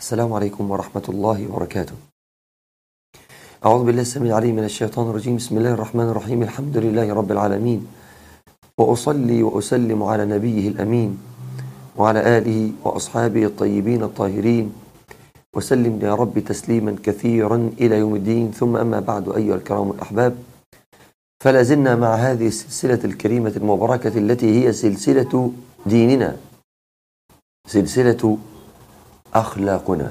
السلام عليكم ورحمة الله وبركاته أعوذ بالله السميع العليم من الشيطان الرجيم بسم الله الرحمن الرحيم الحمد لله رب العالمين وأصلي وأسلم على نبيه الأمين وعلى آله وأصحابه الطيبين الطاهرين وسلم يا رب تسليما كثيرا إلى يوم الدين ثم أما بعد أيها الكرام الأحباب فلا زلنا مع هذه السلسلة الكريمة المباركة التي هي سلسلة ديننا سلسلة أخلاقنا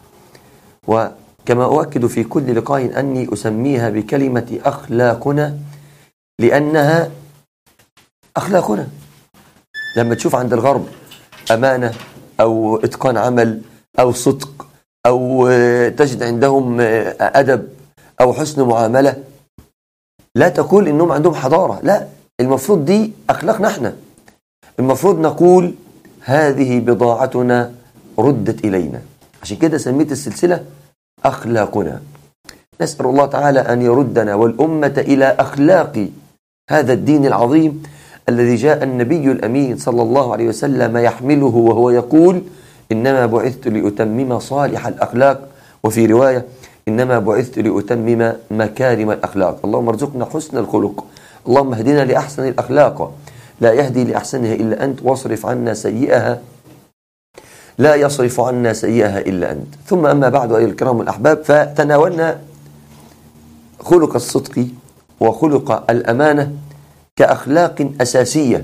وكما أؤكد في كل لقاء أني أسميها بكلمة أخلاقنا لأنها أخلاقنا لما تشوف عند الغرب أمانة أو إتقان عمل أو صدق أو تجد عندهم أدب أو حسن معاملة لا تقول إنهم عندهم حضارة لا المفروض دي أخلاقنا احنا المفروض نقول هذه بضاعتنا ردت إلينا عشان كده سميت السلسلة أخلاقنا نسأل الله تعالى أن يردنا والأمة إلى أخلاق هذا الدين العظيم الذي جاء النبي الأمين صلى الله عليه وسلم يحمله وهو يقول إنما بعثت لأتمم صالح الأخلاق وفي رواية إنما بعثت لأتمم مكارم الأخلاق اللهم ارزقنا حسن الخلق اللهم اهدنا لأحسن الأخلاق لا يهدي لأحسنها إلا أنت واصرف عنا سيئها لا يصرف عنا سيئها إلا أنت ثم أما بعد أيها الكرام الأحباب فتناولنا خلق الصدق وخلق الأمانة كأخلاق أساسية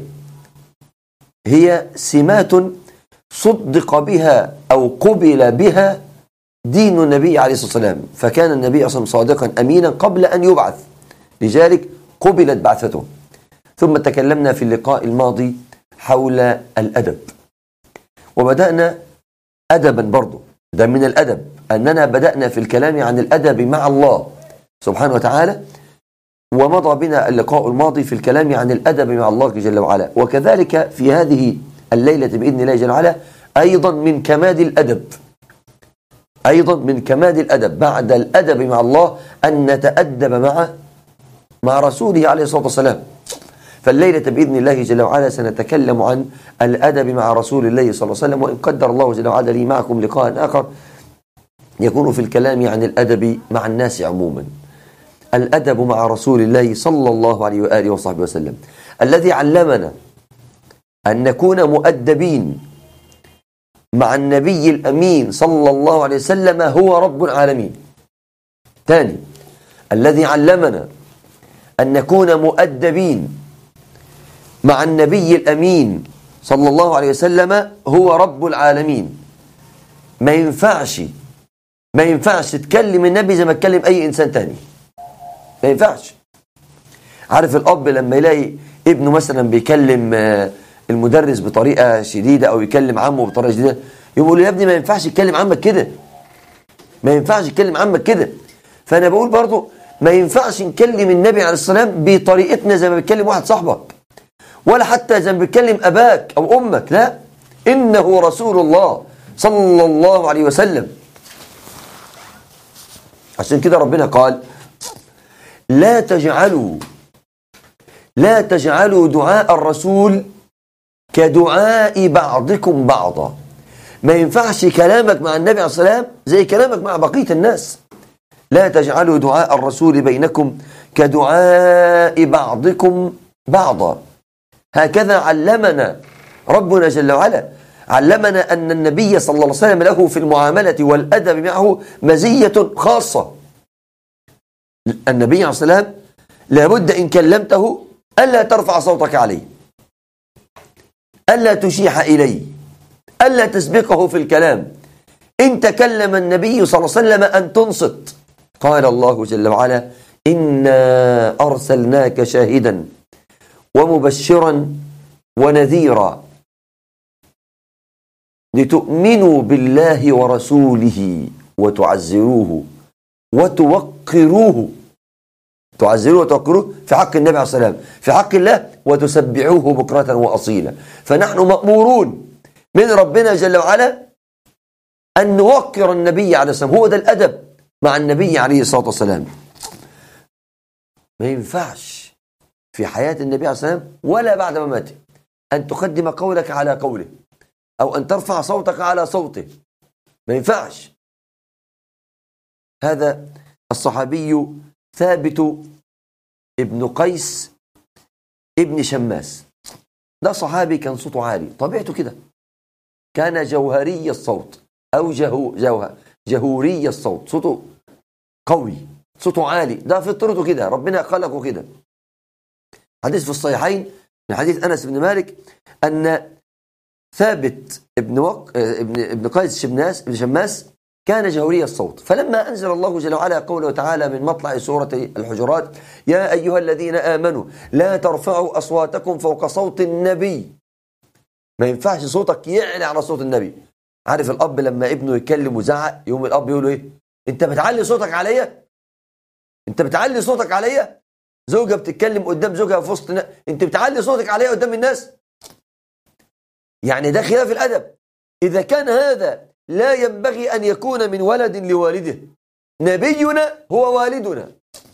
هي سمات صدق بها أو قبل بها دين النبي عليه الصلاة والسلام فكان النبي أصلا صادقا أمينا قبل أن يبعث لذلك قبلت بعثته ثم تكلمنا في اللقاء الماضي حول الأدب وبدأنا أدبا برضو ده من الأدب أننا بدأنا في الكلام عن الأدب مع الله سبحانه وتعالى ومضى بنا اللقاء الماضي في الكلام عن الأدب مع الله جل وعلا وكذلك في هذه الليلة بإذن الله جل وعلا أيضا من كماد الأدب أيضا من كماد الأدب بعد الأدب مع الله أن نتأدب مع مع رسوله عليه الصلاة والسلام فالليلة بإذن الله جل وعلا سنتكلم عن الأدب مع رسول الله صلى الله عليه وسلم وإن قدر الله جل وعلا لي معكم لقاء آخر يكون في الكلام عن الأدب مع الناس عموما الأدب مع رسول الله صلى الله عليه وآله وصحبه وسلم الذي علمنا أن نكون مؤدبين مع النبي الأمين صلى الله عليه وسلم هو رب العالمين ثاني الذي علمنا أن نكون مؤدبين مع النبي الأمين صلى الله عليه وسلم هو رب العالمين ما ينفعش ما ينفعش تكلم النبي زي ما تكلم أي إنسان تاني ما ينفعش عارف الأب لما يلاقي ابنه مثلا بيكلم المدرس بطريقة شديدة أو يكلم عمه بطريقة شديدة يقول له يا ابني ما ينفعش يتكلم عمك كده ما ينفعش يتكلم عمك كده فأنا بقول برضو ما ينفعش نكلم النبي عليه السلام بطريقتنا زي ما بيتكلم واحد صاحبك ولا حتى زي ما بيتكلم أباك أو أمك لا إنه رسول الله صلى الله عليه وسلم عشان كده ربنا قال لا تجعلوا لا تجعلوا دعاء الرسول كدعاء بعضكم بعضا ما ينفعش كلامك مع النبي عليه السلام زي كلامك مع بقية الناس لا تجعلوا دعاء الرسول بينكم كدعاء بعضكم بعضا هكذا علمنا ربنا جل وعلا علمنا أن النبي صلى الله عليه وسلم له في المعاملة والأدب معه مزية خاصة النبي عليه السلام لابد إن كلمته ألا ترفع صوتك عليه ألا تشيح إليه ألا تسبقه في الكلام إن تكلم النبي صلى الله عليه وسلم أن تنصت قال الله جل وعلا إنا أرسلناك شاهدا ومبشرا ونذيرا لتؤمنوا بالله ورسوله وتعزروه وتوقروه تعزروه وتوقروه في حق النبي عليه الصلاة والسلام في حق الله وتسبحوه بكرة وأصيلا فنحن مأمورون من ربنا جل وعلا أن نوقر النبي عليه الصلاة والسلام هو ده الأدب مع النبي عليه الصلاة والسلام ما ينفعش في حياة النبي عليه الصلاة والسلام ولا بعد مماته أن تقدم قولك على قوله أو أن ترفع صوتك على صوته ما ينفعش هذا الصحابي ثابت ابن قيس ابن شماس ده صحابي كان صوته عالي طبيعته كده كان جوهري الصوت أو جهو جوهر جهوري الصوت صوته قوي صوته عالي ده فطرته كده ربنا خلقه كده حديث في الصحيحين من حديث أنس بن مالك أن ثابت ابن وق... ابن ابن قيس شمناس ابن شماس كان جهوري الصوت فلما أنزل الله جل وعلا قوله تعالى من مطلع سورة الحجرات يا أيها الذين آمنوا لا ترفعوا أصواتكم فوق صوت النبي ما ينفعش صوتك يعلى على صوت النبي عارف الأب لما ابنه يتكلم وزعق يوم الأب يقول له إيه أنت بتعلي صوتك عليا أنت بتعلي صوتك عليا زوجة بتتكلم قدام زوجها في وسط أنت بتعلي صوتك عليا قدام الناس يعني ده خلاف الأدب إذا كان هذا لا ينبغي أن يكون من ولد لوالده نبينا هو والدنا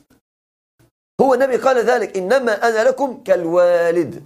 هو النبي قال ذلك إنما أنا لكم كالوالد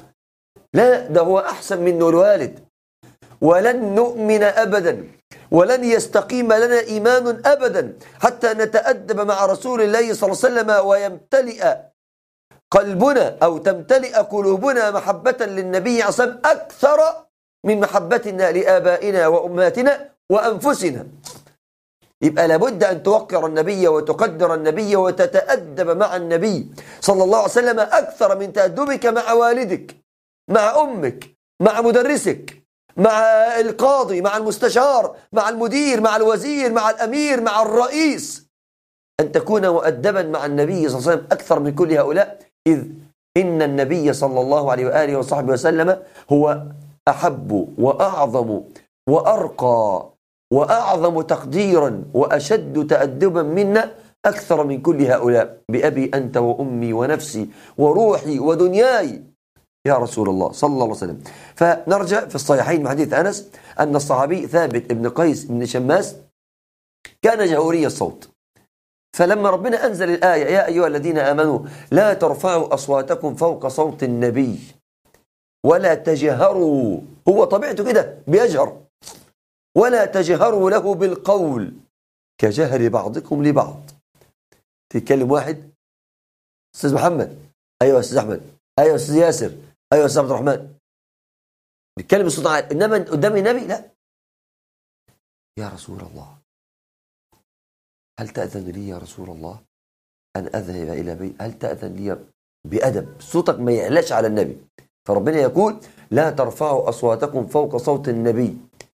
لا ده هو أحسن منه الوالد ولن نؤمن أبدا ولن يستقيم لنا إيمان أبدا حتى نتأدب مع رسول الله صلى الله عليه وسلم ويمتلئ قلبنا أو تمتلئ قلوبنا محبة للنبي عليه الصلاة أكثر من محبتنا لآبائنا وأمهاتنا وأنفسنا يبقى لابد أن توقر النبي وتقدر النبي وتتأدب مع النبي صلى الله عليه وسلم أكثر من تأدبك مع والدك مع أمك مع مدرسك مع القاضي مع المستشار مع المدير مع الوزير مع الأمير مع الرئيس أن تكون مؤدبا مع النبي صلى الله عليه وسلم أكثر من كل هؤلاء إذ إن النبي صلى الله عليه وآله وصحبه وسلم هو أحب وأعظم وأرقى وأعظم تقديرا وأشد تأدبا منا أكثر من كل هؤلاء بأبي أنت وأمي ونفسي وروحي ودنياي يا رسول الله صلى الله عليه وسلم فنرجع في الصحيحين من حديث أنس أن الصحابي ثابت ابن قيس بن شماس كان جهوري الصوت فلما ربنا أنزل الآية يا أيها الذين آمنوا لا ترفعوا أصواتكم فوق صوت النبي ولا تجهروا هو طبيعته كده بيجهر ولا تجهروا له بالقول كجهر بعضكم لبعض تتكلم واحد استاذ محمد ايوه استاذ احمد ايوه استاذ ياسر ايوه استاذ عبد الرحمن بيتكلم بصوت عالي انما قدام النبي لا يا رسول الله هل تأذن لي يا رسول الله أن أذهب إلى بيت هل تأذن لي بأدب صوتك ما يعلاش على النبي فربنا يقول لا ترفعوا أصواتكم فوق صوت النبي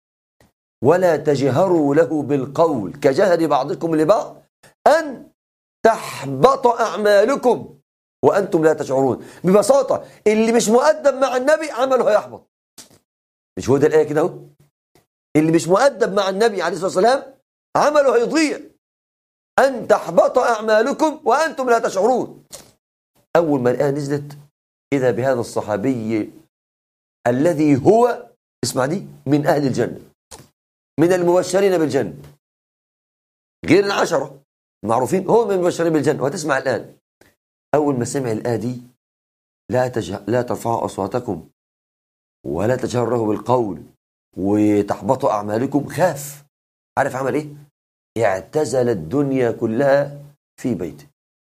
ولا تجهروا له بالقول كجهر بعضكم لبعض أن تحبط أعمالكم وأنتم لا تشعرون ببساطة اللي مش مؤدب مع النبي عمله هيحبط مش هو ده الآية كده اهو اللي مش مؤدب مع النبي عليه الصلاة والسلام عمله هيضيع أن تحبط أعمالكم وأنتم لا تشعرون أول ما الآية نزلت إذا بهذا الصحابي الذي هو اسمع دي من أهل الجنة من المبشرين بالجنة غير العشرة معروفين هو من المبشرين بالجنة وهتسمع الآن أول ما سمع الآية دي لا تجه... لا ترفعوا أصواتكم ولا تجهروا بالقول وتحبطوا أعمالكم خاف عارف عمل إيه؟ اعتزل الدنيا كلها في بيته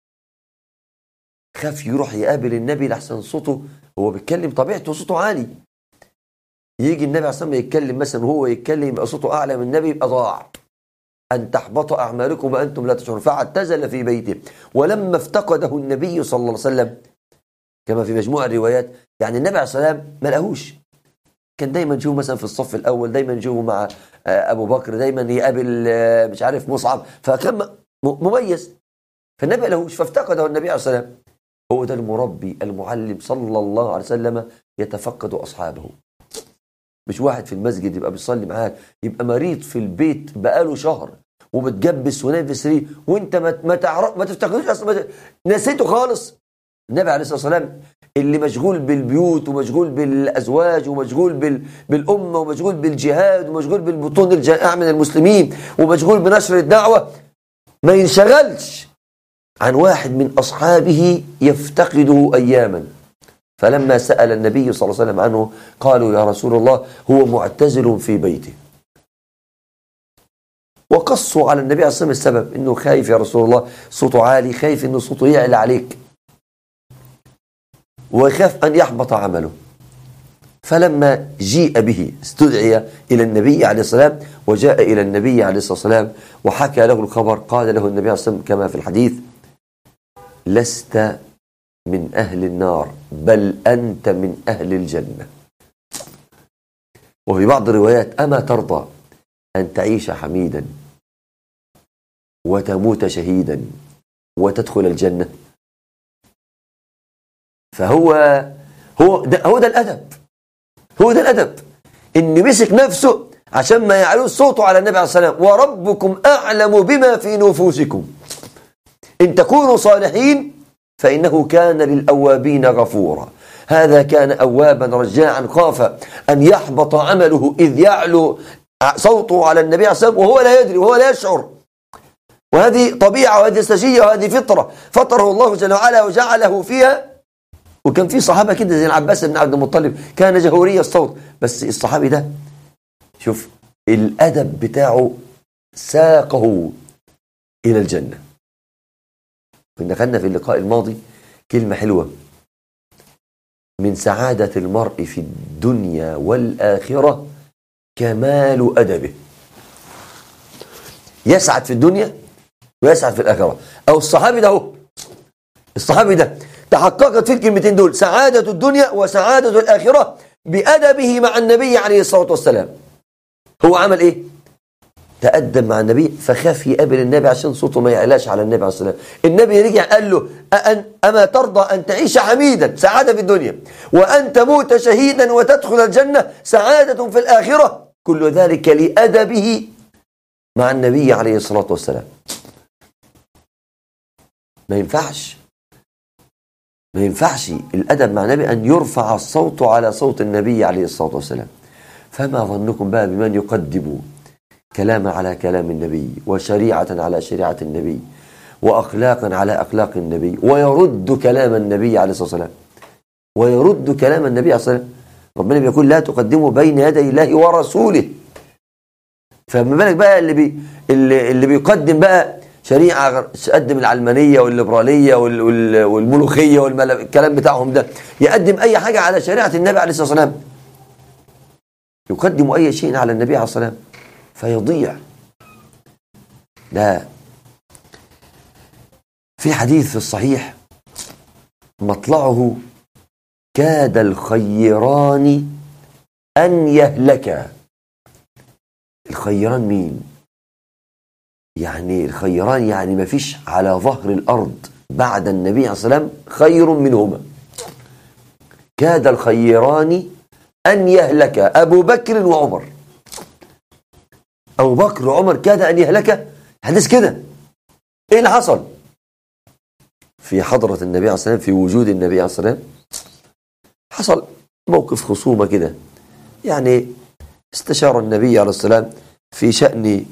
خاف يروح يقابل النبي لحسن صوته هو بيتكلم طبيعته صوته عالي يجي النبي عليه الصلاه والسلام يتكلم مثلا وهو يتكلم يبقى صوته اعلى من النبي يبقى ضاع ان تحبط اعمالكم وانتم لا تشعرون فاعتزل في بيته ولما افتقده النبي صلى الله عليه وسلم كما في مجموع الروايات يعني النبي عليه الصلاه والسلام ما لقاهوش كان دايما نشوفه مثلا في الصف الاول دايما نشوفه مع ابو بكر دايما يقابل مش عارف مصعب فكان مميز فالنبي ما لقاهوش فافتقده النبي عليه الصلاه والسلام هو ده المربي المعلم صلى الله عليه وسلم يتفقد أصحابه مش واحد في المسجد يبقى بيصلي معاك يبقى مريض في البيت بقاله شهر ومتجبس ونايم في السرير وانت ما ما تعرف ما تفتكروش اصلا نسيته خالص النبي عليه الصلاه والسلام اللي مشغول بالبيوت ومشغول بالازواج ومشغول بال... بالامه ومشغول بالجهاد ومشغول بالبطون الجائع من المسلمين ومشغول بنشر الدعوه ما ينشغلش عن واحد من أصحابه يفتقده أياما فلما سأل النبي صلى الله عليه وسلم عنه قالوا يا رسول الله هو معتزل في بيته وقصوا على النبي عليه الصلاة والسلام السبب انه خايف يا رسول الله صوته عالي خايف انه صوته يعلى عليك ويخاف ان يحبط عمله فلما جيء به استدعي إلى النبي عليه السلام وجاء إلى النبي عليه الصلاة والسلام وحكى له الخبر قال له النبي عليه الصلاة والسلام كما في الحديث لست من أهل النار بل أنت من أهل الجنة وفي بعض الروايات أما ترضى أن تعيش حميدا وتموت شهيدا وتدخل الجنة فهو هو ده, هو ده الأدب هو ده الأدب إن مسك نفسه عشان ما يعلوش صوته على النبي عليه الصلاة والسلام وربكم أعلم بما في نفوسكم إن تكونوا صالحين فإنه كان للأوابين غفورا هذا كان أوابا رجاعا خاف أن يحبط عمله إذ يعلو صوته على النبي عليه الصلاة والسلام وهو لا يدري وهو لا يشعر وهذه طبيعة وهذه استجية وهذه فطرة فطره الله جل وعلا وجعله فيها وكان في صحابة كده زي العباس بن عبد المطلب كان جهوري الصوت بس الصحابي ده شوف الأدب بتاعه ساقه إلى الجنة كنا خدنا في اللقاء الماضي كلمة حلوة من سعادة المرء في الدنيا والآخرة كمال أدبه يسعد في الدنيا ويسعد في الآخرة أو الصحابي ده هو الصحابي ده تحققت في الكلمتين دول سعادة الدنيا وسعادة الآخرة بأدبه مع النبي عليه الصلاة والسلام هو عمل إيه؟ تأدب مع النبي فخاف يقابل النبي عشان صوته ما يعلاش على النبي عليه الصلاة والسلام النبي رجع قال له أن أما ترضى أن تعيش حميدا سعادة في الدنيا وأن تموت شهيدا وتدخل الجنة سعادة في الآخرة كل ذلك لأدبه مع النبي عليه الصلاة والسلام ما ينفعش ما ينفعش الأدب مع النبي أن يرفع الصوت على صوت النبي عليه الصلاة والسلام فما ظنكم بقى بمن يقدم كلاما على كلام النبي وشريعة على شريعة النبي وأخلاقا على أخلاق النبي ويرد كلام النبي عليه الصلاة والسلام ويرد كلام النبي عليه الصلاة والسلام ربنا بيقول لا تقدموا بين يدي الله ورسوله فما بالك بقى اللي بي اللي, اللي بيقدم بقى شريعة تقدم العلمانية والليبرالية والملوخية والكلام بتاعهم ده يقدم أي حاجة على شريعة النبي عليه الصلاة والسلام يقدم أي شيء على النبي عليه الصلاة والسلام فيضيع لا في حديث في الصحيح مطلعه كاد الخيران أن يهلكا الخيران مين يعني الخيران يعني ما فيش على ظهر الأرض بعد النبي عليه الصلاة والسلام خير منهما كاد الخيران أن يهلك أبو بكر وعمر أبو بكر وعمر كاد أن يهلك حديث كده إيه اللي حصل في حضرة النبي عليه الصلاة والسلام في وجود النبي عليه الصلاة والسلام حصل موقف خصومة كده يعني استشار النبي عليه السلام في شأن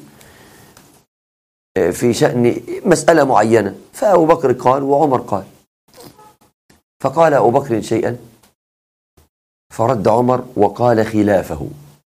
في شأن مسألة معينة فأبو بكر قال وعمر قال فقال أبو بكر شيئا فرد عمر وقال خلافه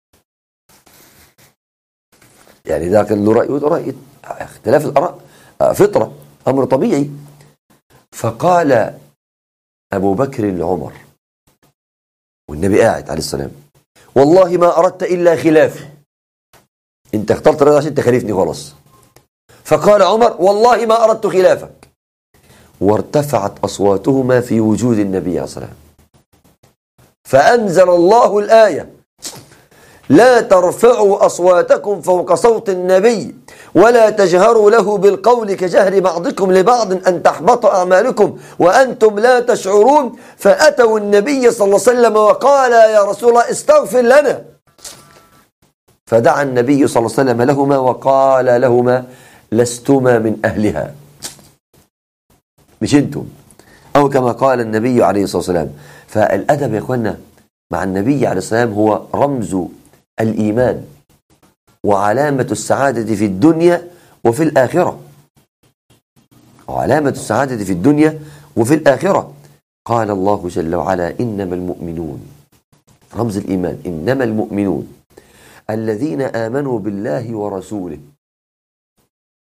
يعني ذاك له رأي وده رأي اختلاف الآراء فطرة أمر طبيعي فقال أبو بكر لعمر والنبي قاعد عليه السلام والله ما أردت إلا خلافي أنت اخترت الرضا عشان تخالفني خلاص فقال عمر والله ما أردت خلافك وارتفعت أصواتهما في وجود النبي عليه الصلاة والسلام فأنزل الله الآية لا ترفعوا أصواتكم فوق صوت النبي ولا تجهروا له بالقول كجهر بعضكم لبعض أن تحبط أعمالكم وأنتم لا تشعرون فأتوا النبي صلى الله عليه وسلم وقال يا رسول الله استغفر لنا فدعا النبي صلى الله عليه وسلم لهما وقال لهما لستما من أهلها مش انتم أو كما قال النبي عليه الصلاة والسلام فالأدب يا إخوانا مع النبي عليه الصلاة والسلام هو رمز الإيمان وعلامة السعادة في الدنيا وفي الآخرة وعلامة السعادة في الدنيا وفي الآخرة قال الله جل وعلا إنما المؤمنون رمز الإيمان إنما المؤمنون الذين آمنوا بالله ورسوله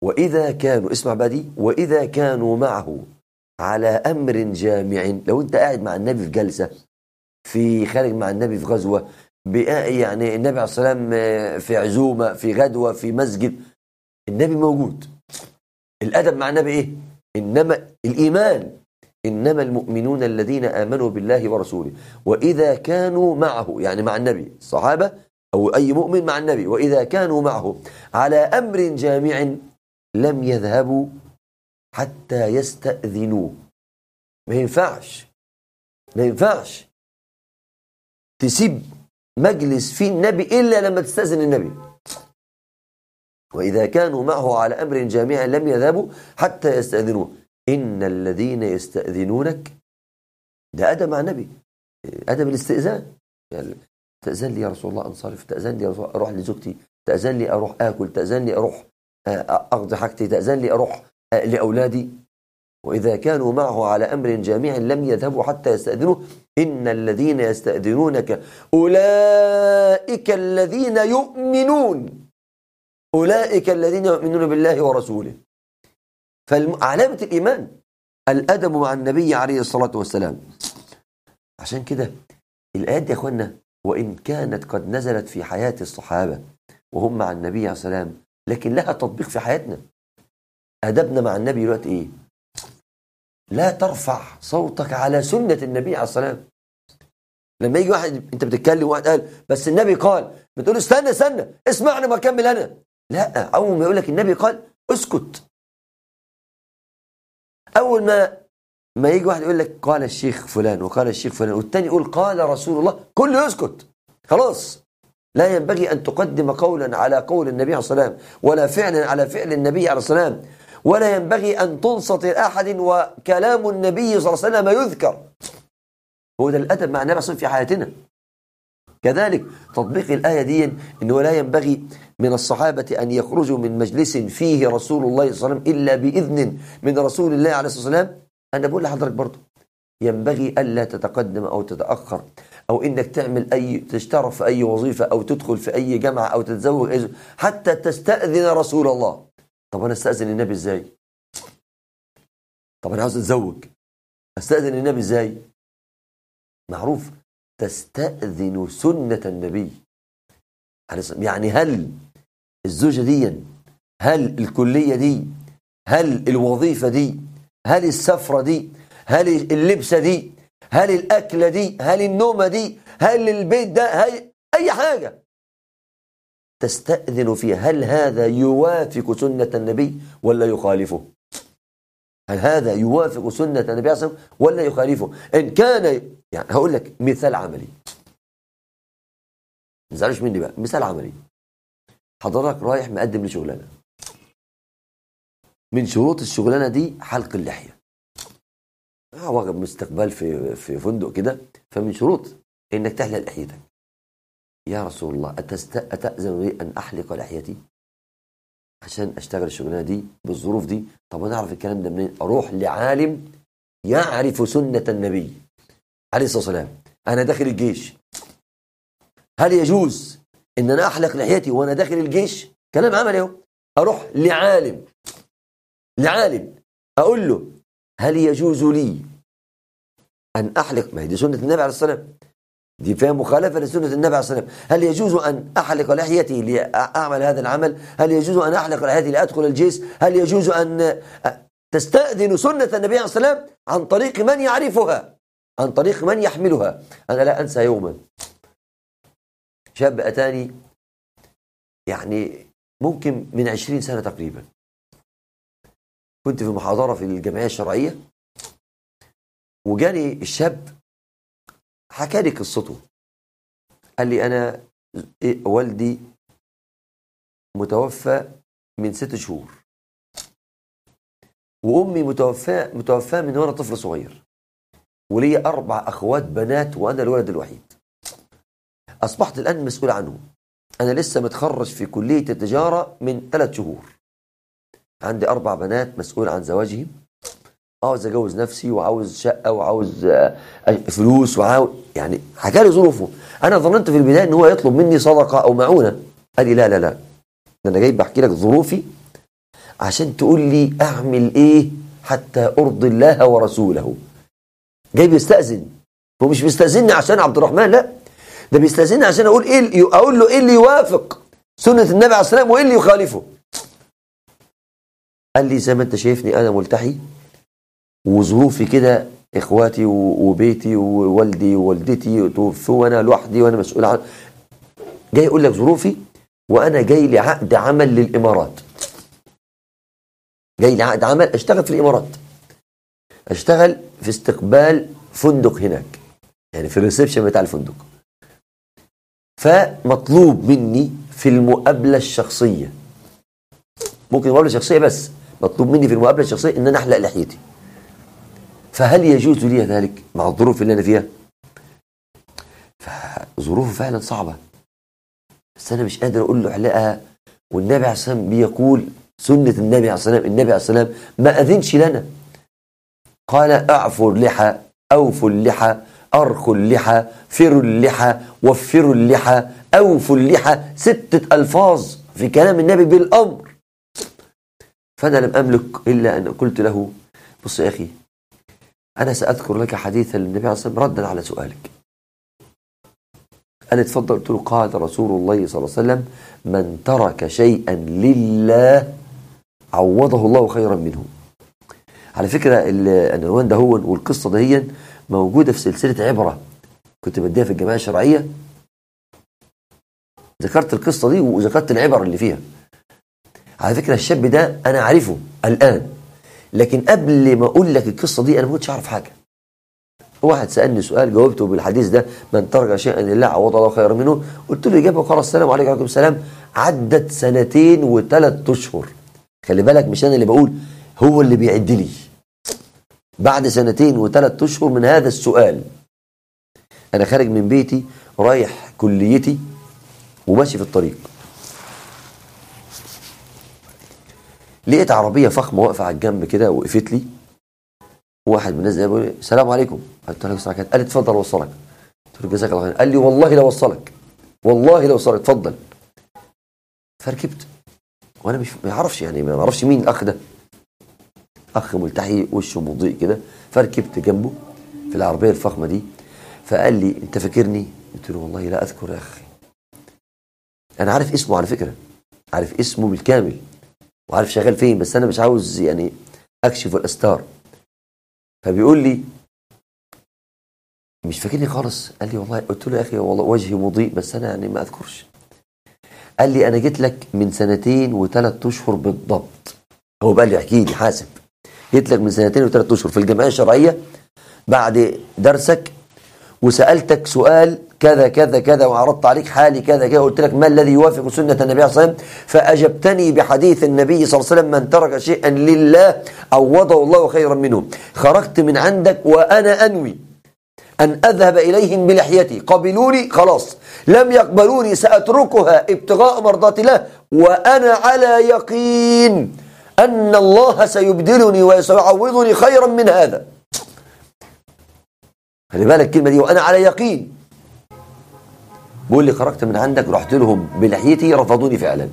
وإذا كانوا اسمع بقى دي وإذا كانوا معه على أمر جامع لو أنت قاعد مع النبي في جلسة في خارج مع النبي في غزوة يعني النبي عليه الصلاة والسلام في عزومة في غدوة في مسجد النبي موجود الأدب مع النبي إيه إنما الإيمان إنما المؤمنون الذين آمنوا بالله ورسوله وإذا كانوا معه يعني مع النبي الصحابة أو أي مؤمن مع النبي وإذا كانوا معه على أمر جامع لم يذهبوا حتى يستأذنوه ما ينفعش ما ينفعش تسيب مجلس فيه النبي إلا لما تستأذن النبي وإذا كانوا معه على أمر جامع لم يذهبوا حتى يستأذنوه إن الذين يستأذنونك ده أدب مع النبي أدب الاستئذان يعني تأذن لي يا رسول الله أنصرف تأذن لي يا رسول الله أروح لزوجتي تأذن لي أروح آكل تأذن لي أروح أقضي حاجتي تأذن لي أروح لأولادي وإذا كانوا معه على أمر جامع لم يذهبوا حتى يستأذنوه إن الذين يستأذنونك أولئك الذين يؤمنون أولئك الذين يؤمنون بالله ورسوله فعلامة الإيمان الأدب مع النبي عليه الصلاة والسلام عشان كده الآيات دي يا أخوانا وإن كانت قد نزلت في حياة الصحابة وهم مع النبي عليه السلام لكن لها تطبيق في حياتنا أدبنا مع النبي دلوقتي إيه لا ترفع صوتك على سنة النبي عليه السلام لما يجي واحد انت بتتكلم واحد قال بس النبي قال بتقول استنى استنى اسمعني ما اكمل انا لا اول ما يقول لك النبي قال اسكت اول ما ما يجي واحد يقول لك قال الشيخ فلان وقال الشيخ فلان والتاني يقول قال رسول الله كله يسكت خلاص لا ينبغي أن تقدم قولا على قول النبي عليه الصلاة والسلام ولا فعلا على فعل النبي عليه الصلاة والسلام ولا ينبغي أن تنصت لأحد وكلام النبي صلى الله عليه وسلم يذكر هو ده الأدب مع النبي صلى في حياتنا كذلك تطبيق الآية دي أنه لا ينبغي من الصحابة أن يخرجوا من مجلس فيه رسول الله صلى الله عليه وسلم إلا بإذن من رسول الله عليه الصلاة والسلام أنا بقول لحضرتك برضه ينبغي ألا تتقدم أو تتأخر أو إنك تعمل أي تشترك في أي وظيفة أو تدخل في أي جامعة أو تتزوج حتى تستأذن رسول الله طب أنا استأذن النبي إزاي طب أنا عاوز أتزوج أستأذن النبي إزاي معروف تستأذن سنة النبي يعني هل الزوجة دي هل الكلية دي هل الوظيفة دي هل السفرة دي هل اللبسة دي هل الأكلة دي هل النومة دي هل البيت ده هل أي حاجة تستأذن فيها هل هذا يوافق سنة النبي ولا يخالفه هل هذا يوافق سنة النبي صلى الله عليه وسلم ولا يخالفه إن كان يعني هقول لك مثال عملي ما تزعلوش مني بقى مثال عملي حضرتك رايح مقدم لشغلانه من شروط الشغلانه دي حلق اللحيه واجب استقبال في في فندق كده فمن شروط انك تحلق لحيتك يا رسول الله أتست... أتأذن لي أن أحلق لحيتي عشان أشتغل الشغلانة دي بالظروف دي طب أنا أعرف الكلام ده منين أروح لعالم يعرف سنة النبي عليه الصلاة والسلام أنا داخل الجيش هل يجوز ان انا احلق لحيتي وانا داخل الجيش كلام عملي اهو اروح لعالم لعالم اقول له هل يجوز لي ان احلق ما هي دي سنه النبي عليه الصلاه والسلام دي فيها مخالفه لسنه النبي عليه الصلاه والسلام هل يجوز ان احلق لحيتي لاعمل هذا العمل هل يجوز ان احلق لحيتي لادخل الجيش هل يجوز ان تستاذن سنه النبي عليه الصلاه والسلام عن طريق من يعرفها عن طريق من يحملها انا لا انسى يوما شاب أتاني يعني ممكن من عشرين سنة تقريبا كنت في محاضرة في الجمعية الشرعية وجاني الشاب حكى لي قصته قال لي أنا والدي متوفى من ست شهور وأمي متوفاة متوفاة من وأنا طفل صغير ولي أربع أخوات بنات وأنا الولد الوحيد أصبحت الآن مسؤول عنه أنا لسه متخرج في كلية التجارة من ثلاث شهور عندي أربع بنات مسؤول عن زواجهم عاوز أجوز نفسي وعاوز شقة وعاوز فلوس وعاوز يعني حكى لي ظروفه أنا ظننت في البداية إن هو يطلب مني صدقة أو معونة قال لي لا لا لا أنا جاي بحكي لك ظروفي عشان تقول لي اعمل ايه حتى ارضي الله ورسوله جاي بيستأذن هو مش بيستأذني عشان عبد الرحمن لا ده بيستأذني عشان اقول ايه اللي- اقول له ايه اللي يوافق سنة النبي عليه الصلاة والسلام وايه اللي يخالفه قال لي زي ما انت شايفني انا ملتحي وظروفي كده اخواتي و- وبيتي ووالدي ووالدتي توفوا وانا لوحدي وانا مسؤول عن جاي يقول لك ظروفي وانا جاي لي عقد عمل للامارات جاي لي عقد عمل اشتغل في الامارات اشتغل في استقبال فندق هناك يعني في الريسبشن بتاع الفندق فمطلوب مني في المقابله الشخصيه ممكن مقابله شخصيه بس مطلوب مني في المقابله الشخصيه ان انا احلق لحيتي فهل يجوز لي ذلك مع الظروف اللي انا فيها فظروفه فعلا صعبه بس انا مش قادر اقول له احلقها والنبي عليه الصلاه والسلام بيقول سنه النبي عليه الصلاه والسلام النبي عليه الصلاه والسلام ما اذنش لنا قال اعفوا اللحى اوفوا اللحى ارخوا اللحى فروا اللحى وفروا اللحى اوفوا اللحى ستة الفاظ في كلام النبي بالامر فانا لم املك الا ان قلت له بص يا اخي انا ساذكر لك حديثا للنبي عليه الصلاه والسلام ردا على سؤالك قال اتفضل قلت له قال رسول الله صلى الله عليه وسلم من ترك شيئا لله عوضه الله خيرا منه على فكرة العنوان ده هو والقصة دهي موجودة في سلسلة عبرة كنت بديها في الجماعة الشرعية ذكرت القصة دي وذكرت العبر اللي فيها على فكرة الشاب ده أنا عارفه الآن لكن قبل ما أقول لك القصة دي أنا ما كنتش أعرف حاجة واحد سألني سؤال جاوبته بالحديث ده من ترك شيئا لله عوض الله خيرا منه قلت له إجابة وقال السلام عليكم وعليكم السلام عدت سنتين وثلاث أشهر خلي بالك مش أنا اللي بقول هو اللي بيعد لي بعد سنتين وثلاث أشهر من هذا السؤال أنا خارج من بيتي رايح كليتي وماشي في الطريق لقيت عربية فخمة واقفة على الجنب كده وقفت لي واحد من الناس ده بيقول لي السلام عليكم قلت له السلام عليكم قال لي اتفضل اوصلك قلت له جزاك الله خير قال لي والله لا اوصلك والله لا اوصلك اتفضل فركبت وانا مش ما يعرفش يعني ما اعرفش مين الاخ ده اخ ملتحي وشه مضيء كده فركبت جنبه في العربيه الفخمه دي فقال لي انت فاكرني قلت له والله لا اذكر يا اخي انا عارف اسمه على فكره عارف اسمه بالكامل وعارف شغال فين بس انا مش عاوز يعني اكشف الاستار فبيقول لي مش فاكرني خالص قال لي والله قلت له يا اخي والله وجهي مضيء بس انا يعني ما اذكرش قال لي انا جيت لك من سنتين وثلاث اشهر بالضبط هو بقى لي احكي لي حاسب جيت لك من سنتين وثلاث اشهر في الجمعيه الشرعيه بعد درسك وسالتك سؤال كذا كذا كذا وعرضت عليك حالي كذا كذا قلت لك ما الذي يوافق سنه النبي عليه الصلاه والسلام فاجبتني بحديث النبي صلى الله عليه وسلم من ترك شيئا لله عوضه الله خيرا منه خرجت من عندك وانا انوي أن أذهب إليهم بلحيتي قبلوني خلاص لم يقبلوني سأتركها ابتغاء مرضات الله وأنا على يقين أن الله سيبدلني وسيعوضني خيرا من هذا خلي بالك الكلمة دي وأنا على يقين بقول لي خرجت من عندك رحت لهم بلحيتي رفضوني فعلا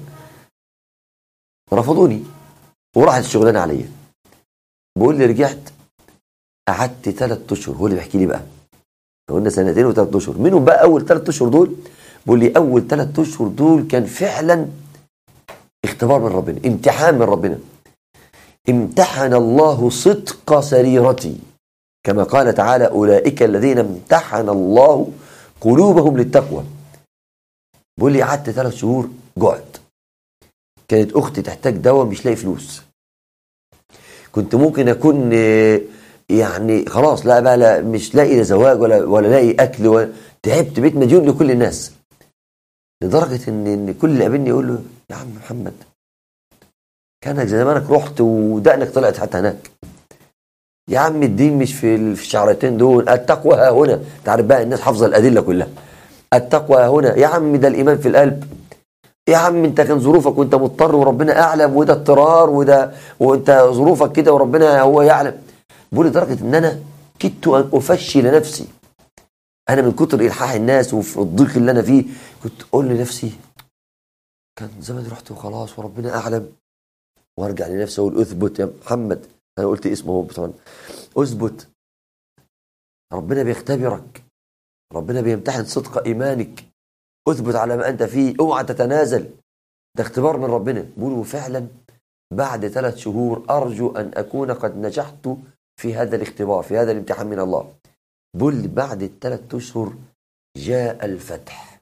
رفضوني وراحت الشغلانة عليا بقول لي رجعت قعدت ثلاث اشهر هو اللي بيحكي لي بقى قلنا سنتين وثلاث اشهر منهم بقى اول ثلاث اشهر دول بيقول لي اول ثلاث اشهر دول كان فعلا اختبار من ربنا امتحان من ربنا امتحن الله صدق سريرتي كما قال تعالى اولئك الذين امتحن الله قلوبهم للتقوى بيقول لي قعدت ثلاث شهور جعت كانت اختي تحتاج دواء مش لاقي فلوس كنت ممكن اكون آه، يعني خلاص لا بقى لا مش لاقي لا زواج ولا ولا لاقي اكل ولا تعبت بيت مديون لكل الناس لدرجه ان ان كل اللي قابلني يقول له يا عم محمد كانك زمانك رحت ودقنك طلعت حتى هناك يا عم الدين مش في ال- في الشعرتين دول التقوى ها هنا تعرف بقى الناس حافظه الادله كلها التقوى ها هنا يا عم ده الايمان في القلب يا عم انت كان ظروفك وانت مضطر وربنا اعلم وده اضطرار وده وانت ظروفك كده وربنا هو يعلم بقول لدرجه ان انا كدت ان افشل نفسي انا من كتر الحاح الناس وفي الضيق اللي انا فيه كنت اقول لنفسي كان زمان رحت وخلاص وربنا اعلم وارجع لنفسي اقول اثبت يا محمد انا قلت اسمه هو طبعا اثبت ربنا بيختبرك ربنا بيمتحن صدق ايمانك اثبت على ما انت فيه اوعى تتنازل ده اختبار من ربنا بيقولوا فعلا بعد ثلاث شهور ارجو ان اكون قد نجحت في هذا الاختبار في هذا الامتحان من الله بل بعد الثلاث اشهر جاء الفتح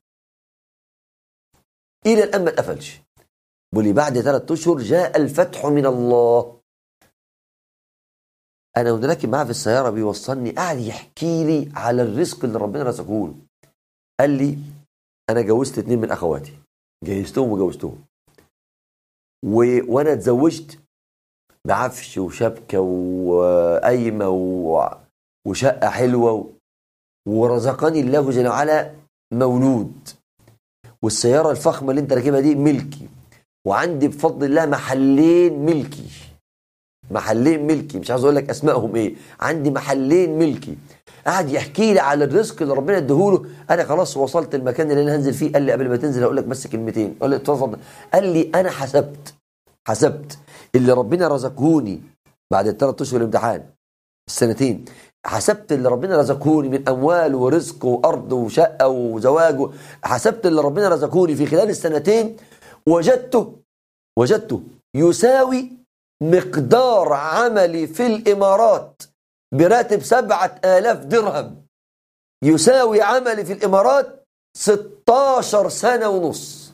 الى الان ما اتقفلش بقول بعد ثلاث اشهر جاء الفتح من الله انا وانا راكب معاه في السياره بيوصلني قاعد يحكي لي على الرزق اللي ربنا رزقه له قال لي انا جوزت اتنين من اخواتي جهزتهم وجوزتهم و... وانا اتزوجت بعفش وشبكه وقايمه و... وشقه حلوه و... ورزقني الله جل وعلا مولود والسياره الفخمه اللي انت راكبها دي ملكي وعندي بفضل الله محلين ملكي محلين ملكي مش عاوز اقول لك اسمائهم ايه عندي محلين ملكي قعد يحكي لي على الرزق اللي ربنا اديهوله انا خلاص وصلت المكان اللي انا هنزل فيه قال لي قبل ما تنزل هقول لك بس كلمتين قال لي اتفضل قال لي انا حسبت حسبت اللي ربنا رزقهوني بعد الثلاث اشهر الامتحان السنتين حسبت اللي ربنا رزقهوني من اموال ورزق وارض وشقه وزواج حسبت اللي ربنا رزقهوني في خلال السنتين وجدته وجدته يساوي مقدار عملي في الامارات براتب سبعة آلاف درهم يساوي عملي في الإمارات 16 سنة ونص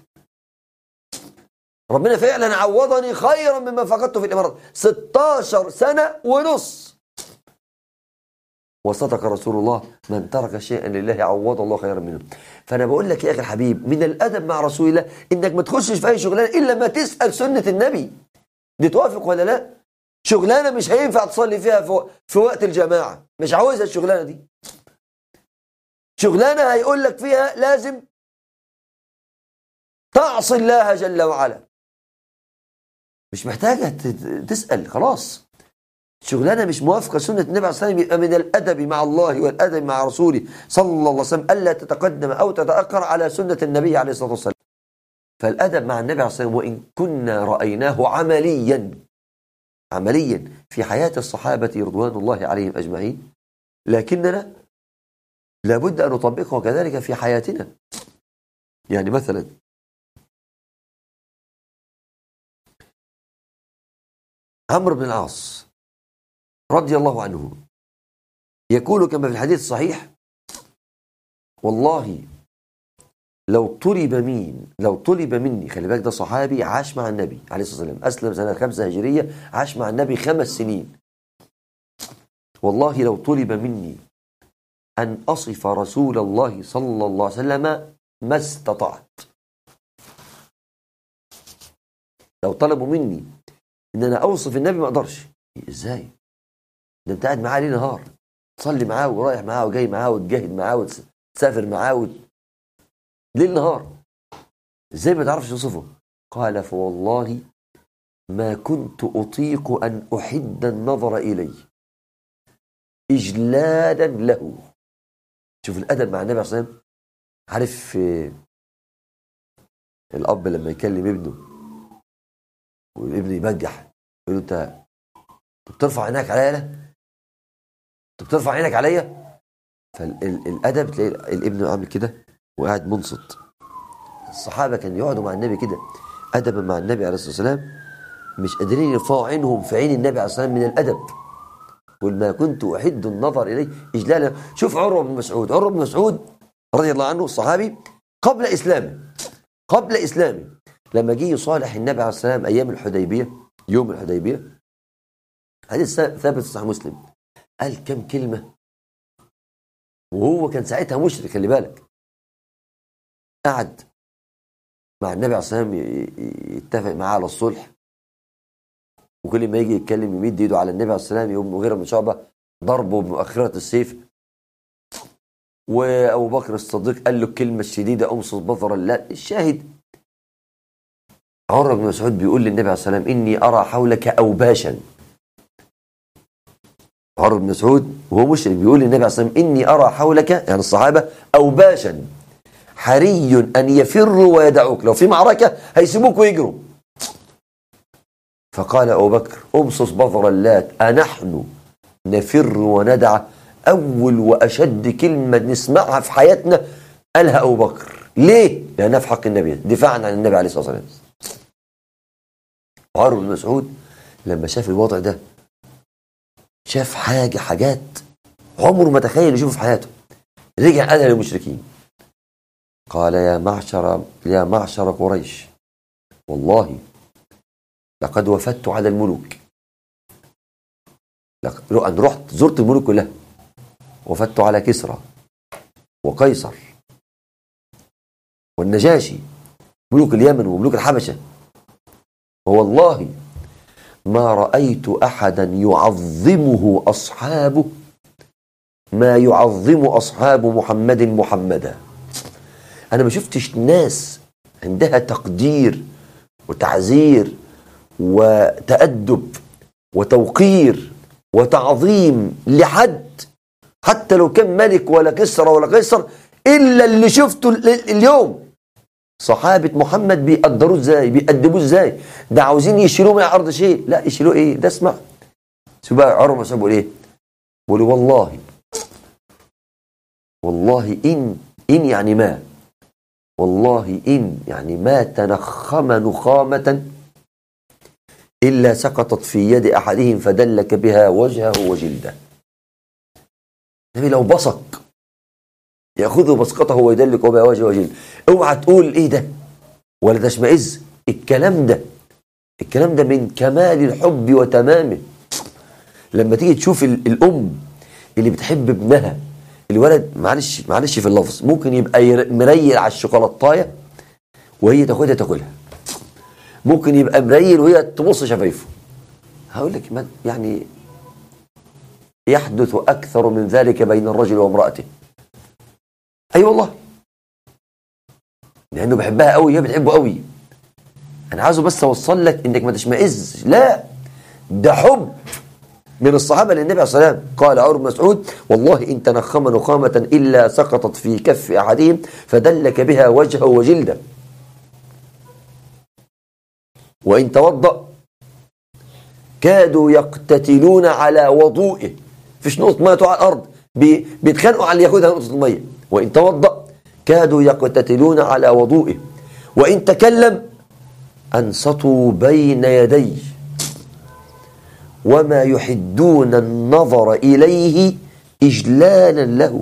ربنا فعلا عوضني خيرا مما فقدته في الإمارات 16 سنة ونص وصدق رسول الله من ترك شيئا لله عوض الله خيرا منه فانا بقول لك يا اخي الحبيب من الادب مع رسول الله انك ما تخشش في اي شغلانه الا ما تسال سنه النبي دي توافق ولا لا شغلانه مش هينفع تصلي فيها في, في وقت الجماعه مش عاوزها الشغلانه دي شغلانه هيقول لك فيها لازم تعصي الله جل وعلا مش محتاجه تسال خلاص شغلانه مش موافقه سنه النبي عليه الصلاه والسلام يبقى من الادب مع الله والادب مع رسوله صلى الله عليه وسلم الا تتقدم او تتاخر على سنه النبي عليه الصلاه والسلام فالادب مع النبي عليه الصلاه والسلام وان كنا رايناه عمليا عمليا في حياه الصحابه رضوان الله عليهم اجمعين لكننا لابد ان نطبقه كذلك في حياتنا يعني مثلا عمرو بن العاص رضي الله عنه يقول كما في الحديث الصحيح والله لو طلب مين لو طلب مني خلي بالك ده صحابي عاش مع النبي عليه الصلاه والسلام اسلم سنه خمسة هجريه عاش مع النبي خمس سنين والله لو طلب مني ان اصف رسول الله صلى الله عليه وسلم ما استطعت لو طلبوا مني ان انا اوصف النبي ما اقدرش ازاي ده انت قاعد معاه ليه نهار تصلي معاه ورايح معاه وجاي معاه وتجاهد معاه وتسافر معاه وت... ليل نهار ازاي ما تعرفش توصفه قال فوالله ما كنت اطيق ان احد النظر اليه اجلالا له شوف الادب مع النبي عليه الصلاه والسلام عارف الاب لما يكلم ابنه والابن يبجح يقول له انت بترفع عينك عليا انا انت بترفع عينك عليا فالادب تلاقي الابن عامل كده وقاعد منصت الصحابه كانوا يقعدوا مع النبي كده ادبا مع النبي عليه الصلاه والسلام مش قادرين يرفعوا عينهم في عين النبي عليه الصلاه والسلام من الادب قل ما كنت احد النظر اليه اجلالا شوف عروه بن مسعود عروه بن مسعود رضي الله عنه الصحابي قبل اسلامه قبل اسلامه لما جه يصالح النبي عليه الصلاه والسلام ايام الحديبيه يوم الحديبيه حديث ثابت في صحيح مسلم قال كم كلمة وهو كان ساعتها مشرك خلي بالك قعد مع النبي عليه الصلاة والسلام يتفق معاه على الصلح وكل ما يجي يتكلم يمد ايده على النبي عليه الصلاة والسلام يقوم مغيرة بن شعبة ضربه بمؤخرة السيف وأبو بكر الصديق قال له الكلمة الشديدة أمصص بظرا لا الشاهد عمر بن مسعود بيقول للنبي عليه الصلاة والسلام إني أرى حولك أوباشا عمر بن مسعود وهو مشرك بيقول للنبي عليه الصلاه والسلام اني ارى حولك يعني الصحابه اوباشا حري ان يفروا ويدعوك لو في معركه هيسيبوك ويجروا فقال أبو بكر أبصص بظر اللات أنحن نفر وندع أول وأشد كلمة نسمعها في حياتنا قالها أبو بكر ليه؟ لأنها في حق النبي دفاعا عن النبي عليه الصلاة والسلام عمر بن مسعود لما شاف الوضع ده شاف حاجة حاجات عمره ما تخيل يشوفه في حياته رجع قال للمشركين قال يا معشر يا معشر قريش والله لقد وفدت على الملوك لق- أنا رحت زرت الملوك كلها وفدت على كسرى وقيصر والنجاشي ملوك اليمن وملوك الحبشة ووالله ما رأيت أحدا يعظمه أصحابه ما يعظم أصحاب محمد محمدا أنا ما شفتش ناس عندها تقدير وتعزير وتأدب وتوقير وتعظيم لحد حتى لو كان ملك ولا كسرى ولا قيصر إلا اللي شفته ال- اليوم صحابة محمد بيقدروه ازاي بيقدموه ازاي ده عاوزين يشيلوه من الارض شيء لا يشيلوه ايه ده اسمع شوف بقى عمر بن بيقول ايه بيقول والله والله ان ان يعني ما والله ان يعني ما تنخم نخامة إلا سقطت في يد أحدهم فدلك بها وجهه وجلده النبي لو بصق ياخذه بسقطه ويدلك بها وجهه وجلده اوعى تقول ايه ده ولا تشمئز الكلام ده الكلام ده من كمال الحب وتمامه لما تيجي تشوف ال- الام اللي بتحب ابنها الولد معلش معلش في اللفظ ممكن يبقى ير- مريل على الشوكولاتايه وهي تاخدها تاكلها ممكن يبقى مريل وهي تبص شفايفه هقول لك ما- يعني يحدث اكثر من ذلك بين الرجل وامراته اي أيوة والله لانه بحبها قوي هي بتحبه قوي انا عاوزه بس اوصل لك انك ما تشمئز لا ده حب من الصحابه للنبي عليه الصلاه والسلام قال عمر بن مسعود والله ان تنخم نخامه الا سقطت في كف احدهم فدلك بها وجهه وجلده وان توضا كادوا يقتتلون على وضوئه فيش نقطه ميه تقع على الارض بي- بيتخانقوا على اللي ياخدها نقطه الميه وان توضا كادوا يقتتلون على وضوئه وان تكلم انصتوا بين يديه وما يحدون النظر اليه اجلالا له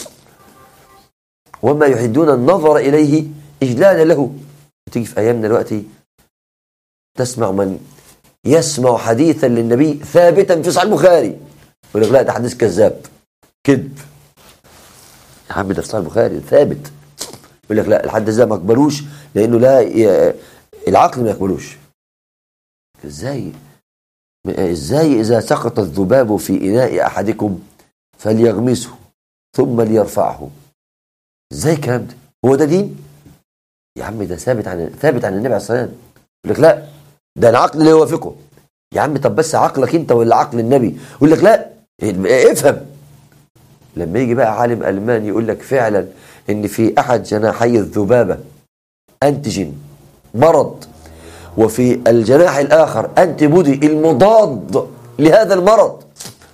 وما يحدون النظر اليه اجلالا له تيجي في ايامنا دلوقتي تسمع من يسمع حديثا للنبي ثابتا في صحيح البخاري يقول لك لا ده حديث كذاب كذب يا عم ده في صحيح البخاري ثابت يقول لك لا الحديث ده ما اقبلوش لانه لا ي... العقل ما يقبلوش ازاي ازاي اذا سقط الذباب في اناء احدكم فليغمسه ثم ليرفعه ازاي الكلام ده هو ده دين يا عم ده ثابت عن ثابت عن النبي عليه الصلاه والسلام يقول لك لا ده العقل اللي يوافقه يا عم طب بس عقلك انت ولا عقل النبي يقول لك لا افهم لما يجي بقى عالم الماني يقول لك فعلا ان في احد جناحي الذبابه انتجن مرض وفي الجناح الاخر انتي بودي المضاد لهذا المرض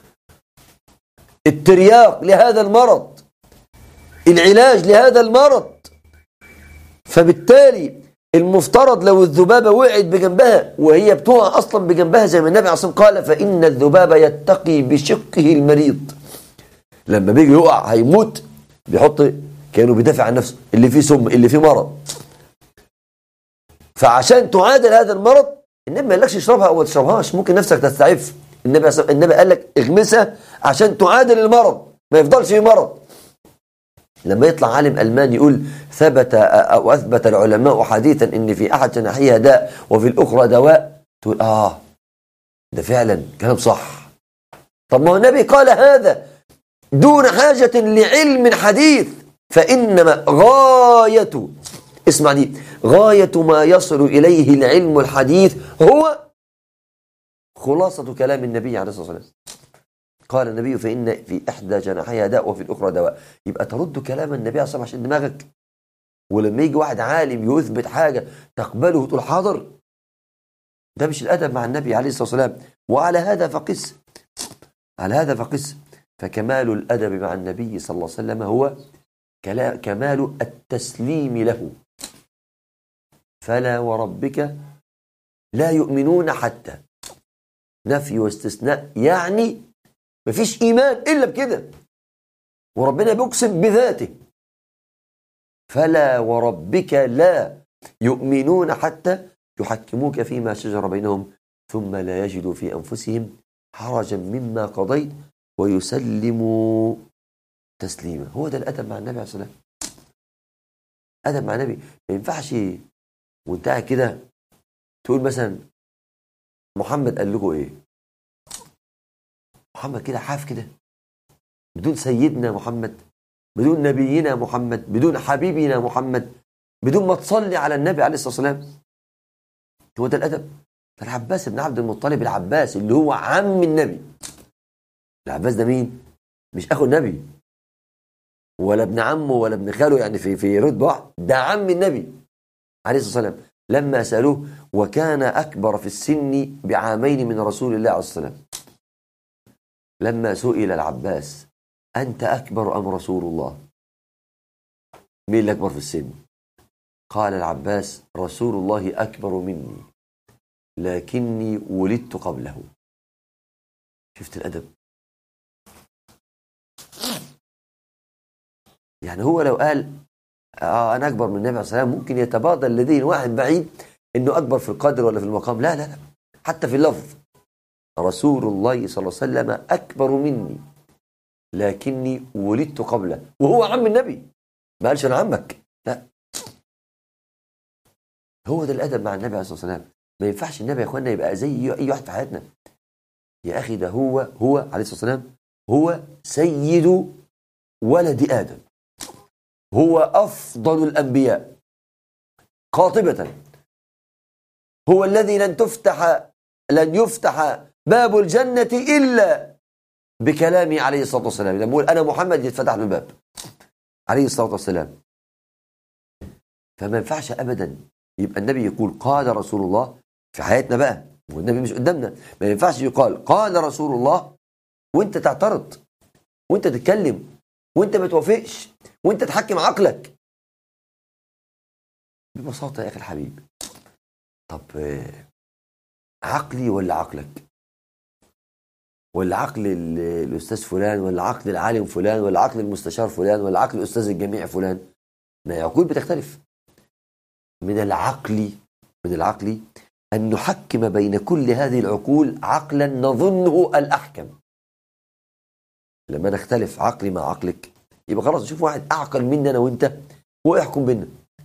الترياق لهذا المرض العلاج لهذا المرض فبالتالي المفترض لو الذبابة وقعت بجنبها وهي بتقع أصلا بجنبها زي ما النبي عليه الصلاة والسلام قال فإن الذباب يتقي بشقه المريض لما بيجي يقع هيموت بيحط كأنه بيدافع عن نفسه اللي فيه سم اللي فيه مرض فعشان تعادل هذا المرض النبي ما قالكش اشربها او ما تشربهاش ممكن نفسك تستعف النبي النبي قال لك اغمسها عشان تعادل المرض ما يفضلش فيه مرض لما يطلع عالم الماني يقول ثبت او اثبت العلماء حديثا ان في احد جناحيها داء وفي الاخرى دواء تقول اه ده فعلا كلام صح طب ما هو النبي قال هذا دون حاجة لعلم حديث فإنما غاية اسمع دي غاية ما يصل إليه العلم الحديث هو خلاصة كلام النبي عليه الصلاة والسلام قال النبي فإن في إحدى جناحيها داء وفي الأخرى دواء يبقى ترد كلام النبي عليه الصلاة والسلام عشان دماغك ولما يجي واحد عالم يثبت حاجة تقبله وتقول حاضر ده مش الأدب مع النبي عليه الصلاة والسلام وعلى هذا فقس على هذا فقس فكمال الأدب مع النبي صلى الله عليه وسلم هو كمال التسليم له فلا وربك لا يؤمنون حتى نفي واستثناء يعني مفيش إيمان إلا بكده وربنا بيقسم بذاته فلا وربك لا يؤمنون حتى يحكموك فيما شجر بينهم ثم لا يجدوا في أنفسهم حرجا مما قضيت ويسلموا تسليما هو ده الأدب مع النبي عليه الصلاة والسلام أدب مع النبي ما ينفعش وانت قاعد كده تقول مثلا محمد قال لكم ايه محمد كده حاف كده بدون سيدنا محمد بدون نبينا محمد بدون حبيبنا محمد بدون ما تصلي على النبي عليه الصلاه والسلام هو ده الادب العباس بن عبد المطلب العباس اللي هو عم النبي العباس ده مين مش اخو النبي ولا ابن عمه ولا ابن خاله يعني في في رتبه ده عم النبي عليه الصلاه والسلام لما سالوه وكان اكبر في السن بعامين من رسول الله عليه الصلاه والسلام لما سئل العباس أنت أكبر أم رسول الله مين اللي أكبر في السن قال العباس رسول الله أكبر مني لكني ولدت قبله شفت الأدب يعني هو لو قال آه أنا أكبر من النبي عليه الصلاة والسلام ممكن يتبادل لديه واحد بعيد إنه أكبر في القدر ولا في المقام لا لا لا حتى في اللفظ رسول الله صلى الله عليه وسلم أكبر مني لكني ولدت قبله وهو عم النبي ما قالش أنا عمك لا هو ده الأدب مع النبي عليه الصلاة والسلام ما ينفعش النبي يا إخواننا يبقى زي أي واحد في حياتنا يا أخي ده هو هو عليه الصلاة والسلام هو سيد ولد آدم هو أفضل الأنبياء قاطبة هو الذي لن تفتح لن يفتح باب الجنة إلا بكلامي عليه الصلاة والسلام لما يقول أنا محمد يتفتح له الباب عليه الصلاة والسلام فما ينفعش أبدا يبقى النبي يقول قال رسول الله في حياتنا بقى والنبي مش قدامنا ما ينفعش يقال قال رسول الله وانت تعترض وانت تتكلم وانت ما توافقش وانت تحكم عقلك ببساطة يا أخي الحبيب طب عقلي ولا عقلك ولا عقل الاستاذ فلان ولا عقل العالم فلان ولا عقل المستشار فلان ولا عقل الاستاذ الجميع فلان ما عقول بتختلف من العقل من العقل ان نحكم بين كل هذه العقول عقلا نظنه الاحكم لما نختلف عقلي مع عقلك يبقى خلاص نشوف واحد اعقل مني انا وانت ويحكم بينا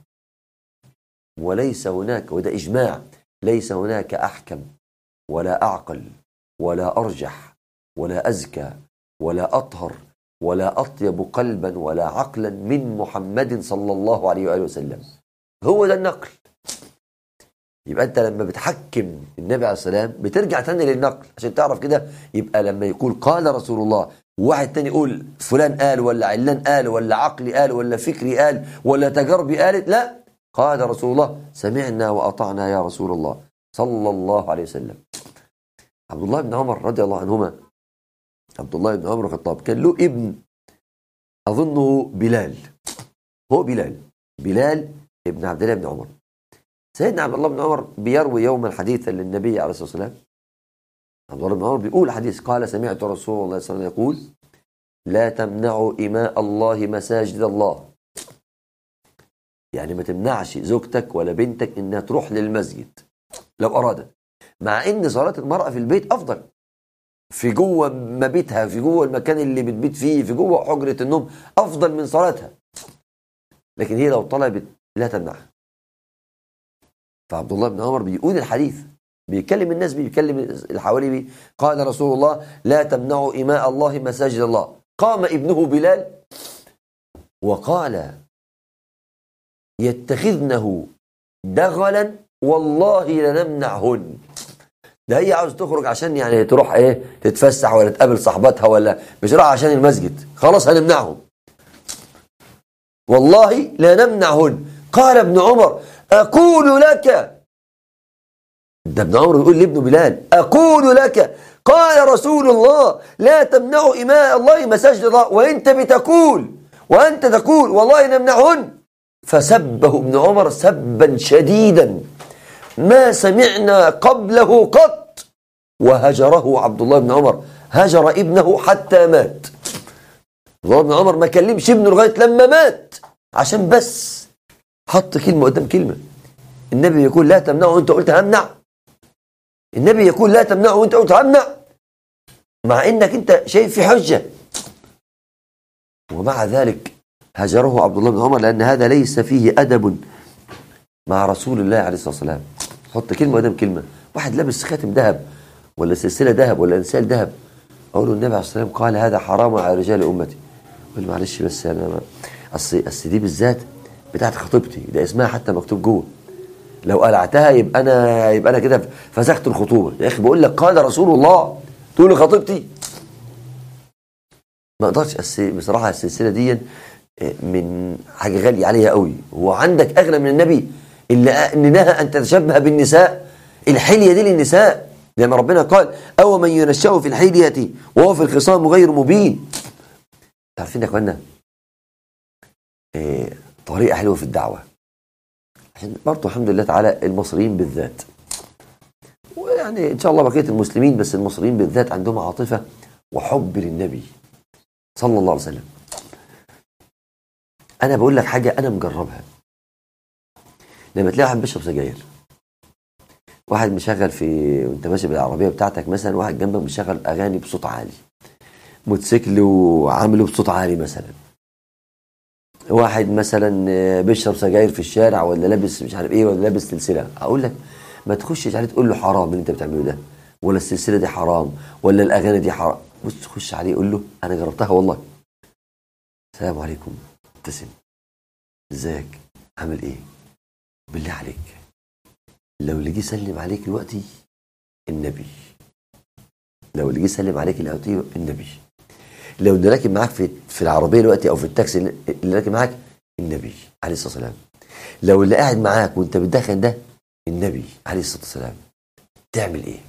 وليس هناك وده اجماع ليس هناك احكم ولا اعقل ولا ارجح ولا أزكى ولا أطهر ولا أطيب قلبا ولا عقلا من محمد صلى الله عليه وآله وسلم هو ده النقل يبقى أنت لما بتحكم النبي عليه السلام بترجع تاني للنقل عشان تعرف كده يبقى لما يقول قال رسول الله واحد تاني يقول فلان قال ولا علان قال ولا عقلي قال ولا فكري قال ولا تجاربي قالت لا قال رسول الله سمعنا وأطعنا يا رسول الله صلى الله عليه وسلم عبد الله بن عمر رضي الله عنهما عبد الله بن عمر الخطاب كان له ابن أظنه بلال هو بلال بلال ابن عبد الله بن عمر سيدنا عبد الله بن عمر بيروي يوما حديثا للنبي عليه الصلاة والسلام عبد الله بن عمر بيقول حديث قال سمعت رسول الله صلى الله عليه وسلم يقول لا تمنعوا إماء الله مساجد الله يعني ما تمنعش زوجتك ولا بنتك انها تروح للمسجد لو ارادت مع ان صلاه المراه في البيت افضل في جوه مبيتها في جوه المكان اللي بتبيت فيه في جوه حجرة النوم أفضل من صلاتها لكن هي لو طلبت لا تمنعها فعبد الله بن عمر بيقول الحديث بيكلم الناس بيكلم اللي حواليه بي قال رسول الله لا تمنعوا إماء الله مساجد الله قام ابنه بلال وقال يتخذنه دغلا والله لنمنعهن ده هي عاوز تخرج عشان يعني تروح ايه تتفسح ولا تقابل صاحباتها ولا مش راح عشان المسجد خلاص هنمنعهم والله لا نمنعهن قال ابن عمر أقول لك ده ابن عمر يقول لابنه بلال أقول لك قال رسول الله لا تمنعوا إماء الله مساجد الله وأنت بتقول وأنت تقول والله نمنعهن فسبه ابن عمر سبا شديدا ما سمعنا قبله قط وهجره عبد الله بن عمر هجر ابنه حتى مات عبد الله بن عمر ما كلمش ابنه لغايه لما مات عشان بس حط كلمه قدام كلمه النبي يقول لا تمنعه وانت قلت همنع النبي يقول لا تمنعه وانت قلت همنع مع انك انت شايف في حجه ومع ذلك هجره عبد الله بن عمر لان هذا ليس فيه ادب مع رسول الله عليه الصلاه والسلام حط كلمه قدام كلمه واحد لابس خاتم ذهب ولا سلسله ذهب ولا انسال ذهب اقول له النبي عليه الصلاه والسلام قال هذا حرام على رجال امتي يقول معلش بس انا ما اصل اصل دي بالذات بتاعت خطيبتي ده اسمها حتى مكتوب جوه لو قلعتها يبقى انا يبقى انا كده فسخت الخطوبه يا اخي بقول لك قال رسول الله تقول لي خطيبتي ما اقدرش أصل بصراحه السلسله دي من حاجه غاليه عليها قوي هو عندك اغلى من النبي اللي نهى ان تتشبه بالنساء الحليه دي للنساء لان ربنا قال او من ينشأ في الحليه وهو في الخصام غير مبين عارفين يا اخوانا إيه طريقه حلوه في الدعوه عشان برضه الحمد لله تعالى المصريين بالذات ويعني ان شاء الله بقيه المسلمين بس المصريين بالذات عندهم عاطفه وحب للنبي صلى الله عليه وسلم انا بقول لك حاجه انا مجربها لما تلاقي واحد بيشرب سجاير واحد مشغل في وانت ماشي بالعربيه بتاعتك مثلا واحد جنبك مشغل اغاني بصوت عالي موتوسيكل وعامله بصوت عالي مثلا واحد مثلا بيشرب سجاير في الشارع ولا لابس مش عارف ايه ولا لابس سلسله اقول لك ما تخشش عليه تقول له حرام اللي انت بتعمله ده ولا السلسله دي حرام ولا الاغاني دي حرام بص تخش عليه قول له انا جربتها والله السلام عليكم ابتسم ازيك عامل ايه بالله عليك لو اللي جه سلم عليك دلوقتي النبي لو اللي جه سلم عليك دلوقتي النبي لو اللي راكب معاك في في العربيه دلوقتي او في التاكسي اللي راكب معاك النبي عليه الصلاه والسلام لو اللي قاعد معاك وانت بتدخن ده النبي عليه الصلاه والسلام تعمل ايه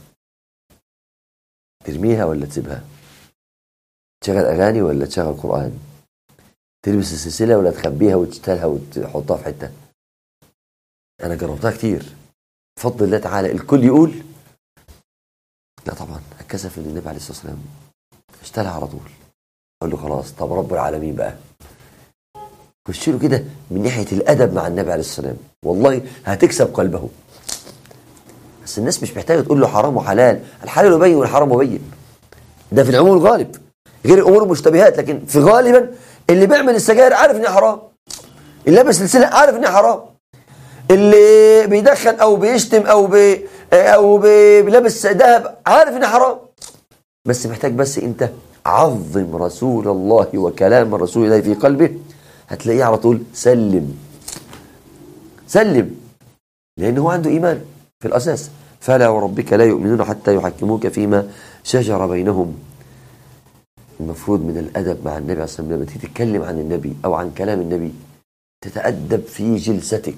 ترميها ولا تسيبها تشغل اغاني ولا تشغل قران تلبس السلسله ولا تخبيها وتشتلها وتحطها في حته انا جربتها كتير بفضل الله تعالى الكل يقول لا طبعا اتكسف ان النبي عليه الصلاه والسلام اشتغل على طول اقول له خلاص طب رب العالمين بقى خش له كده من ناحيه الادب مع النبي عليه الصلاه والسلام والله هتكسب قلبه بس الناس مش محتاجه تقول له حرام وحلال الحلال يبين والحرام مبين ده في العموم الغالب غير الامور المشتبهات لكن في غالبا اللي بيعمل السجاير عارف انها حرام اللي لابس سلسله عارف انها حرام اللي بيدخن او بيشتم او بي او بيلبس ذهب عارف انها حرام بس محتاج بس انت عظم رسول الله وكلام رسول الله في قلبه هتلاقيه على طول سلم سلم لانه هو عنده ايمان في الاساس فلا وربك لا يؤمنون حتى يحكموك فيما شجر بينهم المفروض من الادب مع النبي عليه الصلاه والسلام لما تيجي تتكلم عن النبي او عن كلام النبي تتادب في جلستك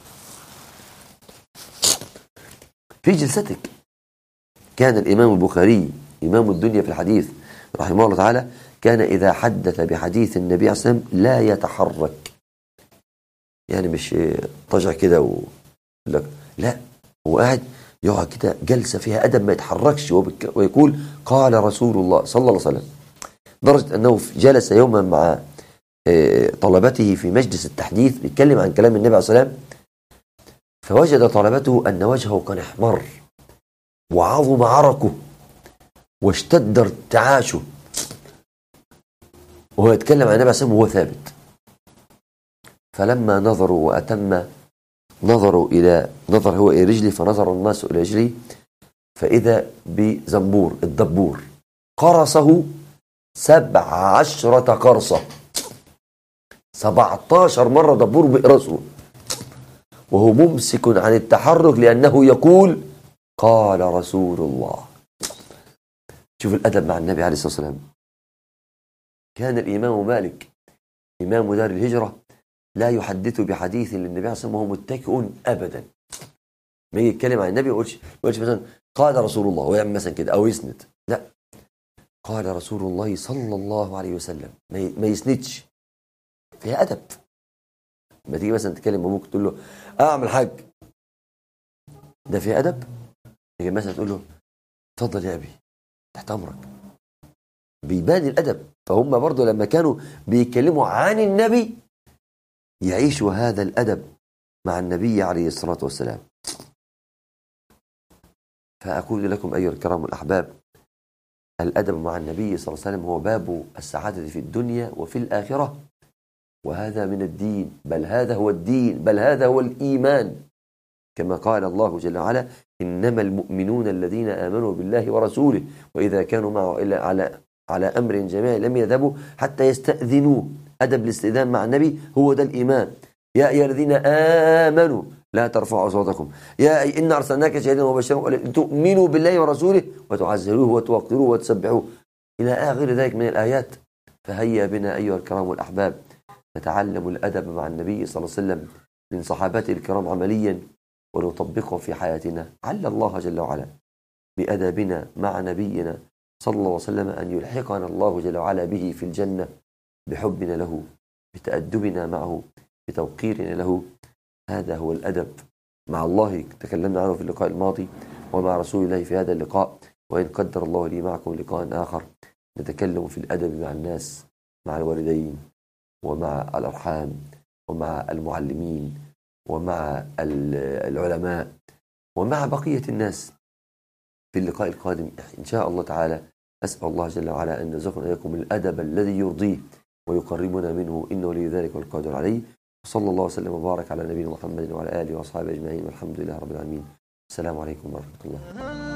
في جلستك كان الامام البخاري امام الدنيا في الحديث رحمه الله تعالى كان اذا حدث بحديث النبي عليه الصلاه والسلام لا يتحرك يعني مش طجع كده و... لا هو قاعد يقعد كده جلسه فيها ادب ما يتحركش ويقول قال رسول الله صلى الله عليه وسلم لدرجه انه جلس يوما مع طلبته في مجلس التحديث بيتكلم عن كلام النبي عليه الصلاه والسلام فوجد طلبته ان وجهه قد احمر وعظم عرقه واشتد ارتعاشه وهو يتكلم عن النبي عليه الصلاه والسلام وهو ثابت فلما نظروا واتم نظروا الى نظر هو الى رجلي فنظر الناس الى رجلي فاذا بزنبور الدبور قرصه سبع عشرة قرصة سبعتاشر مرة دبور بإرسه وهو ممسك عن التحرك لأنه يقول قال رسول الله شوف الأدب مع النبي عليه الصلاة والسلام كان الإمام مالك إمام دار الهجرة لا يحدث بحديث للنبي عليه الصلاة والسلام وهو متكئ أبدا ما يجي يتكلم عن النبي ما يقولش ما يقولش مثلا قال رسول الله ويعمل مثلا كده او يسند لا قال رسول الله صلى الله عليه وسلم ما ي- ما يسندش فيها ادب ما تيجي مثلا تكلم ابوك تقول له اعمل حاج ده فيها ادب تيجي مثلا تقول له اتفضل يا ابي تحت امرك بيبان الادب فهم برضه لما كانوا بيتكلموا عن النبي يعيشوا هذا الادب مع النبي عليه الصلاه والسلام فاقول لكم ايها الكرام الاحباب الادب مع النبي صلى الله عليه وسلم هو باب السعاده في الدنيا وفي الاخره وهذا من الدين بل هذا هو الدين بل هذا هو الايمان كما قال الله جل وعلا انما المؤمنون الذين امنوا بالله ورسوله واذا كانوا معه الا على على امر جميع لم يذهبوا حتى يستاذنوه ادب الاستئذان مع النبي هو ده الايمان يا ايها الذين امنوا لا ترفعوا اصواتكم يا أي إن ارسلناك شهيدا ومبشرا تؤمنوا بالله ورسوله وتعزروه وتوقروه وتسبحوه الى اخر ذلك من الايات فهيا بنا ايها الكرام والاحباب نتعلم الادب مع النبي صلى الله عليه وسلم من صحابته الكرام عمليا ونطبقه في حياتنا عل الله جل وعلا بادبنا مع نبينا صلى الله عليه وسلم ان يلحقنا الله جل وعلا به في الجنه بحبنا له بتادبنا معه بتوقيرنا له هذا هو الادب مع الله تكلمنا عنه في اللقاء الماضي ومع رسول الله في هذا اللقاء وان قدر الله لي معكم لقاء اخر نتكلم في الادب مع الناس مع الوالدين ومع الارحام ومع المعلمين ومع ال- العلماء ومع بقيه الناس في اللقاء القادم ان شاء الله تعالى اسال الله جل وعلا ان يرزقنا اياكم الادب الذي يرضيه ويقربنا منه انه لي ذلك والقادر عليه وصلى الله وسلم وبارك على نبينا محمد وعلى اله واصحابه اجمعين والحمد لله رب العالمين السلام عليكم ورحمه الله